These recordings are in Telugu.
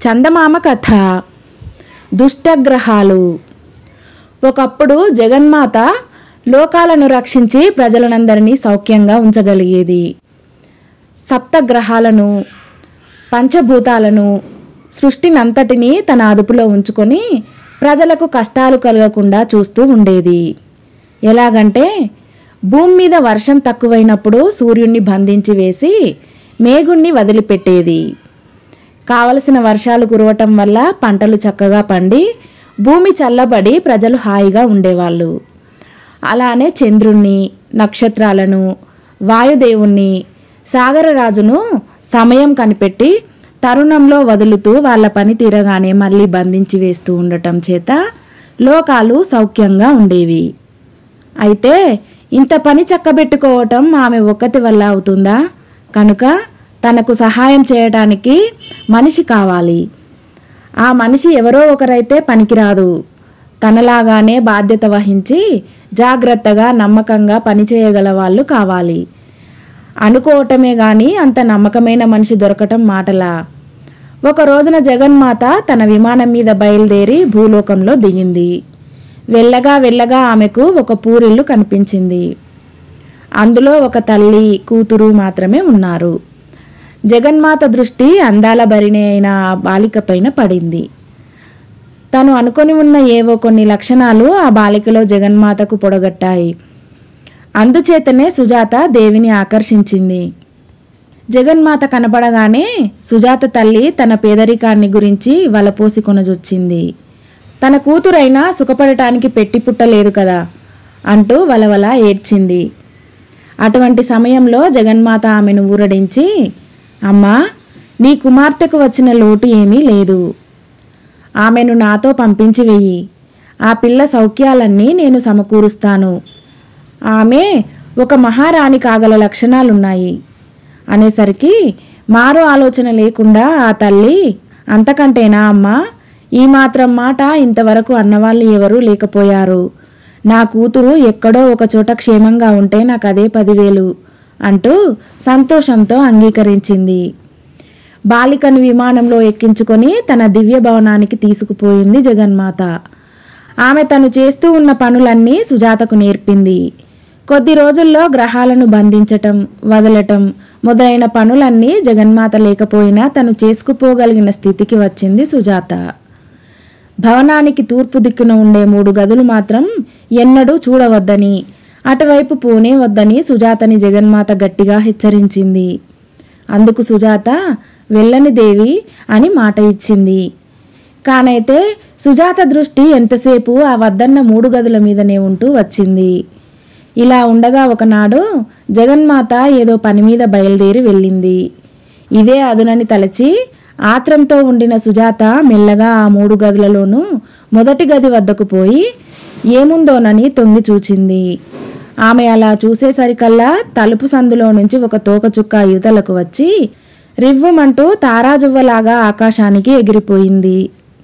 చందమామ కథ దుష్టగ్రహాలు ఒకప్పుడు జగన్మాత లోకాలను రక్షించి ప్రజలనందరినీ సౌఖ్యంగా ఉంచగలిగేది సప్తగ్రహాలను పంచభూతాలను సృష్టినంతటినీ తన అదుపులో ఉంచుకొని ప్రజలకు కష్టాలు కలగకుండా చూస్తూ ఉండేది ఎలాగంటే భూమి మీద వర్షం తక్కువైనప్పుడు సూర్యుణ్ణి బంధించి వేసి మేఘుణ్ణి వదిలిపెట్టేది కావలసిన వర్షాలు కురవటం వల్ల పంటలు చక్కగా పండి భూమి చల్లబడి ప్రజలు హాయిగా ఉండేవాళ్ళు అలానే చంద్రుణ్ణి నక్షత్రాలను వాయుదేవుణ్ణి సాగరరాజును సమయం కనిపెట్టి తరుణంలో వదులుతూ వాళ్ళ పని తీరగానే మళ్ళీ బంధించి వేస్తూ ఉండటం చేత లోకాలు సౌఖ్యంగా ఉండేవి అయితే ఇంత పని చక్కబెట్టుకోవటం ఆమె ఒక్కతి వల్ల అవుతుందా కనుక తనకు సహాయం చేయటానికి మనిషి కావాలి ఆ మనిషి ఎవరో ఒకరైతే పనికిరాదు తనలాగానే బాధ్యత వహించి జాగ్రత్తగా నమ్మకంగా పనిచేయగల వాళ్ళు కావాలి అనుకోవటమే గాని అంత నమ్మకమైన మనిషి దొరకటం మాటలా ఒక రోజున జగన్మాత తన విమానం మీద బయలుదేరి భూలోకంలో దిగింది వెళ్ళగా వెళ్ళగా ఆమెకు ఒక పూరిల్లు కనిపించింది అందులో ఒక తల్లి కూతురు మాత్రమే ఉన్నారు జగన్మాత దృష్టి అందాల భరిణి అయిన ఆ బాలిక పైన పడింది తను అనుకొని ఉన్న ఏవో కొన్ని లక్షణాలు ఆ బాలికలో జగన్మాతకు పొడగట్టాయి అందుచేతనే సుజాత దేవిని ఆకర్షించింది జగన్మాత కనపడగానే సుజాత తల్లి తన పేదరికాన్ని గురించి వలపోసి కొనజొచ్చింది తన కూతురైనా సుఖపడటానికి పెట్టి పుట్టలేదు కదా అంటూ వలవల ఏడ్చింది అటువంటి సమయంలో జగన్మాత ఆమెను ఊరడించి అమ్మా నీ కుమార్తెకు వచ్చిన లోటు ఏమీ లేదు ఆమెను నాతో పంపించి వెయ్యి ఆ పిల్ల సౌఖ్యాలన్నీ నేను సమకూరుస్తాను ఆమె ఒక మహారాణి కాగల లక్షణాలున్నాయి అనేసరికి మారు ఆలోచన లేకుండా ఆ తల్లి అంతకంటేనా అమ్మా ఈ మాత్రం మాట ఇంతవరకు అన్నవాళ్ళు ఎవరూ లేకపోయారు నా కూతురు ఎక్కడో ఒక చోట క్షేమంగా ఉంటే నాకు అదే పదివేలు అంటూ సంతోషంతో అంగీకరించింది బాలికను విమానంలో ఎక్కించుకొని తన దివ్య భవనానికి తీసుకుపోయింది జగన్మాత ఆమె తను చేస్తూ ఉన్న పనులన్నీ సుజాతకు నేర్పింది కొద్ది రోజుల్లో గ్రహాలను బంధించటం వదలటం మొదలైన పనులన్నీ జగన్మాత లేకపోయినా తను చేసుకుపోగలిగిన స్థితికి వచ్చింది సుజాత భవనానికి తూర్పు దిక్కున ఉండే మూడు గదులు మాత్రం ఎన్నడూ చూడవద్దని అటువైపు పోనే వద్దని సుజాతని జగన్మాత గట్టిగా హెచ్చరించింది అందుకు సుజాత వెళ్ళని దేవి అని మాట ఇచ్చింది కానైతే సుజాత దృష్టి ఎంతసేపు ఆ వద్దన్న మూడు గదుల మీదనే ఉంటూ వచ్చింది ఇలా ఉండగా ఒకనాడు జగన్మాత ఏదో పని మీద బయలుదేరి వెళ్ళింది ఇదే అదునని తలచి ఆత్రంతో ఉండిన సుజాత మెల్లగా ఆ మూడు గదులలోనూ మొదటి గది వద్దకు పోయి ఏముందోనని తొంగి చూచింది ఆమె అలా చూసేసరికల్లా తలుపు సందులో నుంచి ఒక తోకచుక్క యువతలకు వచ్చి రివ్వుమంటూ తారాజువ్వలాగా ఆకాశానికి ఎగిరిపోయింది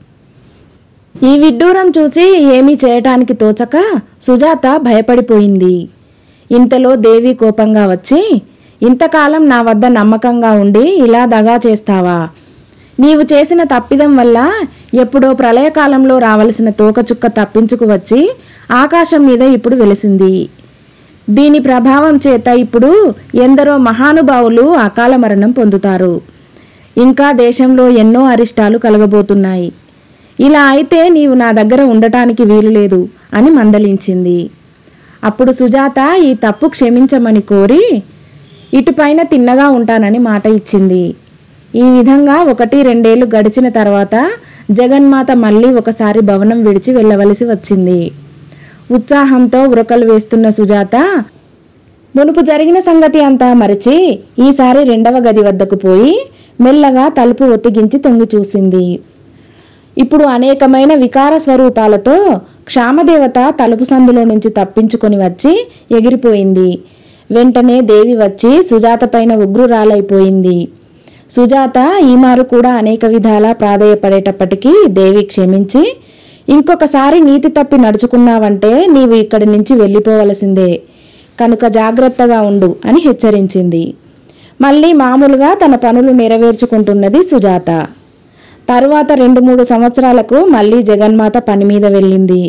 ఈ విడ్డూరం చూసి ఏమీ చేయటానికి తోచక సుజాత భయపడిపోయింది ఇంతలో దేవి కోపంగా వచ్చి ఇంతకాలం నా వద్ద నమ్మకంగా ఉండి ఇలా దగా చేస్తావా నీవు చేసిన తప్పిదం వల్ల ఎప్పుడో ప్రళయకాలంలో రావలసిన తోకచుక్క తప్పించుకు వచ్చి ఆకాశం మీద ఇప్పుడు వెలిసింది దీని ప్రభావం చేత ఇప్పుడు ఎందరో మహానుభావులు అకాల మరణం పొందుతారు ఇంకా దేశంలో ఎన్నో అరిష్టాలు కలగబోతున్నాయి ఇలా అయితే నీవు నా దగ్గర ఉండటానికి వీలు లేదు అని మందలించింది అప్పుడు సుజాత ఈ తప్పు క్షమించమని కోరి ఇటుపైన తిన్నగా ఉంటానని మాట ఇచ్చింది ఈ విధంగా ఒకటి రెండేళ్లు గడిచిన తర్వాత జగన్మాత మళ్ళీ ఒకసారి భవనం విడిచి వెళ్ళవలసి వచ్చింది ఉత్సాహంతో ఉరకలు వేస్తున్న సుజాత మునుపు జరిగిన సంగతి అంతా మరచి ఈసారి రెండవ గది వద్దకు పోయి మెల్లగా తలుపు ఒత్తిగించి తొంగి చూసింది ఇప్పుడు అనేకమైన వికార స్వరూపాలతో క్షామదేవత తలుపు సందులో నుంచి తప్పించుకొని వచ్చి ఎగిరిపోయింది వెంటనే దేవి వచ్చి సుజాత పైన ఉగ్రురాలైపోయింది సుజాత ఈమారు కూడా అనేక విధాల ప్రాధేయపడేటప్పటికీ దేవి క్షమించి ఇంకొకసారి నీతి తప్పి నడుచుకున్నావంటే నీవు ఇక్కడి నుంచి వెళ్ళిపోవలసిందే కనుక జాగ్రత్తగా ఉండు అని హెచ్చరించింది మళ్ళీ మామూలుగా తన పనులు నెరవేర్చుకుంటున్నది సుజాత తరువాత రెండు మూడు సంవత్సరాలకు మళ్ళీ జగన్మాత పని మీద వెళ్ళింది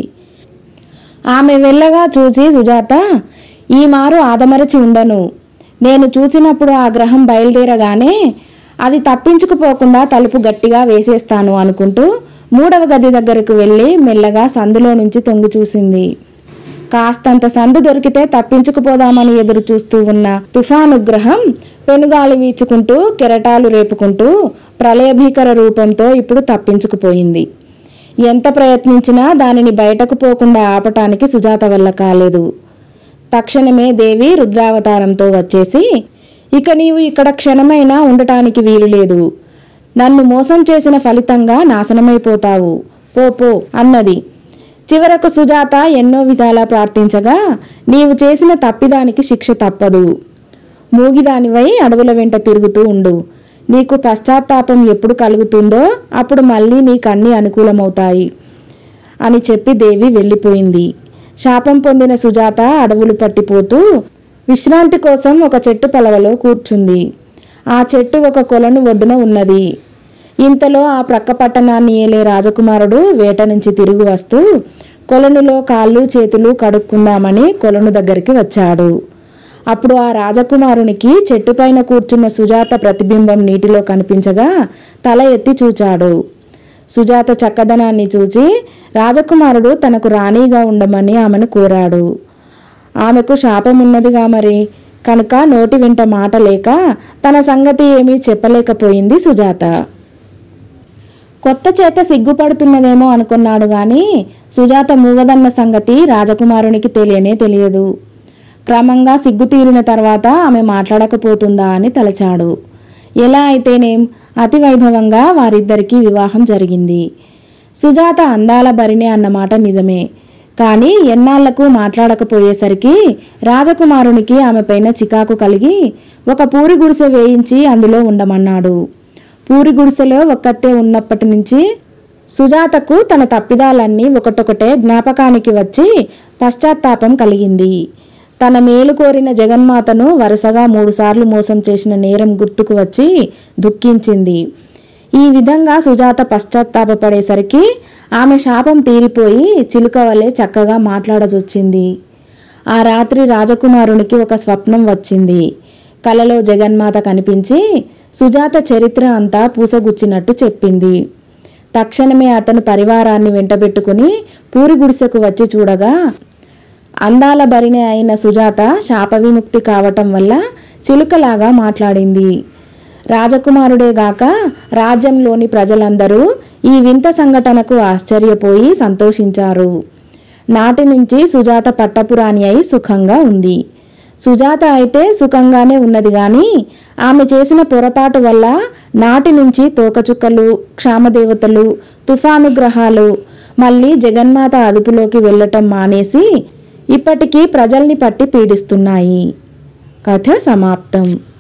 ఆమె వెళ్ళగా చూసి సుజాత ఈ మారు ఆదమరచి ఉండను నేను చూసినప్పుడు ఆ గ్రహం బయలుదేరగానే అది తప్పించుకుపోకుండా తలుపు గట్టిగా వేసేస్తాను అనుకుంటూ మూడవ గది దగ్గరకు వెళ్ళి మెల్లగా సందులో నుంచి తొంగి చూసింది కాస్తంత సందు దొరికితే తప్పించుకుపోదామని ఎదురు చూస్తూ ఉన్న తుఫాను గ్రహం పెనుగాలి వీచుకుంటూ కెరటాలు రేపుకుంటూ ప్రళయభీకర రూపంతో ఇప్పుడు తప్పించుకుపోయింది ఎంత ప్రయత్నించినా దానిని బయటకు పోకుండా ఆపటానికి సుజాత వల్ల కాలేదు తక్షణమే దేవి రుద్రావతారంతో వచ్చేసి ఇక నీవు ఇక్కడ క్షణమైనా ఉండటానికి వీలు లేదు నన్ను మోసం చేసిన ఫలితంగా నాశనమైపోతావు పో పో అన్నది చివరకు సుజాత ఎన్నో విధాలా ప్రార్థించగా నీవు చేసిన తప్పిదానికి శిక్ష తప్పదు మూగిదానివై అడవుల వెంట తిరుగుతూ ఉండు నీకు పశ్చాత్తాపం ఎప్పుడు కలుగుతుందో అప్పుడు మళ్ళీ నీకన్నీ అనుకూలమవుతాయి అని చెప్పి దేవి వెళ్ళిపోయింది శాపం పొందిన సుజాత అడవులు పట్టిపోతూ విశ్రాంతి కోసం ఒక చెట్టు పలవలో కూర్చుంది ఆ చెట్టు ఒక కొలను ఒడ్డున ఉన్నది ఇంతలో ఆ ప్రక్క పట్టణాన్ని ఏలే రాజకుమారుడు వేట నుంచి తిరిగి వస్తూ కొలనులో కాళ్ళు చేతులు కడుక్కుందామని కొలను దగ్గరికి వచ్చాడు అప్పుడు ఆ రాజకుమారునికి చెట్టుపైన కూర్చున్న సుజాత ప్రతిబింబం నీటిలో కనిపించగా తల ఎత్తి చూచాడు సుజాత చక్కదనాన్ని చూచి రాజకుమారుడు తనకు రాణిగా ఉండమని ఆమెను కోరాడు ఆమెకు శాపం ఉన్నదిగా మరి కనుక నోటి వెంట మాట లేక తన సంగతి ఏమీ చెప్పలేకపోయింది సుజాత కొత్త చేత సిగ్గుపడుతున్నదేమో అనుకున్నాడు గాని సుజాత మూగదన్న సంగతి రాజకుమారునికి తెలియనే తెలియదు క్రమంగా సిగ్గు తీరిన తర్వాత ఆమె మాట్లాడకపోతుందా అని తలచాడు ఎలా అయితేనేం అతి వైభవంగా వారిద్దరికీ వివాహం జరిగింది సుజాత అందాల భరిణే అన్నమాట నిజమే కానీ ఎన్నాళ్లకు మాట్లాడకపోయేసరికి రాజకుమారునికి ఆమెపైన చికాకు కలిగి ఒక పూరి గుడిసె వేయించి అందులో ఉండమన్నాడు పూరి గుడిసెలో ఒక్కతే ఉన్నప్పటి నుంచి సుజాతకు తన తప్పిదాలన్నీ ఒకటొకటే జ్ఞాపకానికి వచ్చి పశ్చాత్తాపం కలిగింది తన మేలు కోరిన జగన్మాతను వరుసగా మూడుసార్లు మోసం చేసిన నేరం గుర్తుకు వచ్చి దుఃఖించింది ఈ విధంగా సుజాత పశ్చాత్తాపపడేసరికి ఆమె శాపం తీరిపోయి చిలుక వలె చక్కగా మాట్లాడజొచ్చింది ఆ రాత్రి రాజకుమారునికి ఒక స్వప్నం వచ్చింది కలలో జగన్మాత కనిపించి సుజాత చరిత్ర అంతా పూసగుచ్చినట్టు చెప్పింది తక్షణమే అతను పరివారాన్ని వెంటబెట్టుకుని పూరి గుడిసెకు వచ్చి చూడగా అందాల భరిణి అయిన సుజాత శాప విముక్తి కావటం వల్ల చిలుకలాగా మాట్లాడింది రాజకుమారుడే గాక రాజ్యంలోని ప్రజలందరూ ఈ వింత సంఘటనకు ఆశ్చర్యపోయి సంతోషించారు నాటి నుంచి సుజాత పట్టపురాణి అయి సుఖంగా ఉంది సుజాత అయితే సుఖంగానే ఉన్నది గాని ఆమె చేసిన పొరపాటు వల్ల నాటి నుంచి తోకచుక్కలు క్షామదేవతలు తుఫాను గ్రహాలు మళ్ళీ జగన్మాత అదుపులోకి వెళ్ళటం మానేసి ఇప్పటికీ ప్రజల్ని పట్టి పీడిస్తున్నాయి కథ సమాప్తం